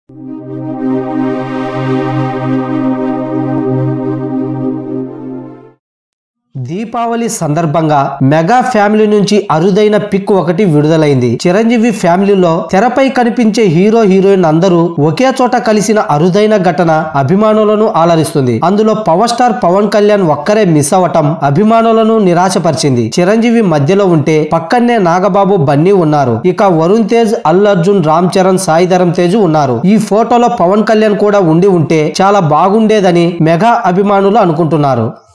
దీపావళి సందర్భంగా mega family నుంచి అరుదైన పిక్ ఒకటి విడుదలైంది చిరంజీవి ఫ్యామిలీలో తెరపై కనిపించే హీరో హీరోయిన్ అందరూ ఒకే చోట కలిసిన అరుదైన ఘటన అభిమానులను ఆలరిస్తుంది అందులో పవర్ స్టార్ పవన్ కళ్యాణ్ ఒక్కరే మిస్ అవ్వటం అభిమానులను నిరాశపరిచింది చిరంజీవి మధ్యలో ఉంటే పక్కనే నాగబాబు బన్నీ ఉన్నారు ఇక వరుణ్ తేజ్ అల్లు అర్జున్ రామ్ చరణ్ సాయిధరం తేజ్ ఉన్నారు ఈ ఫోటోలో పవన్ కళ్యాణ్ కూడా ఉండి ఉంటే చాలా బాగుండేదని మెగా అభిమానులు అనుకుంటున్నారు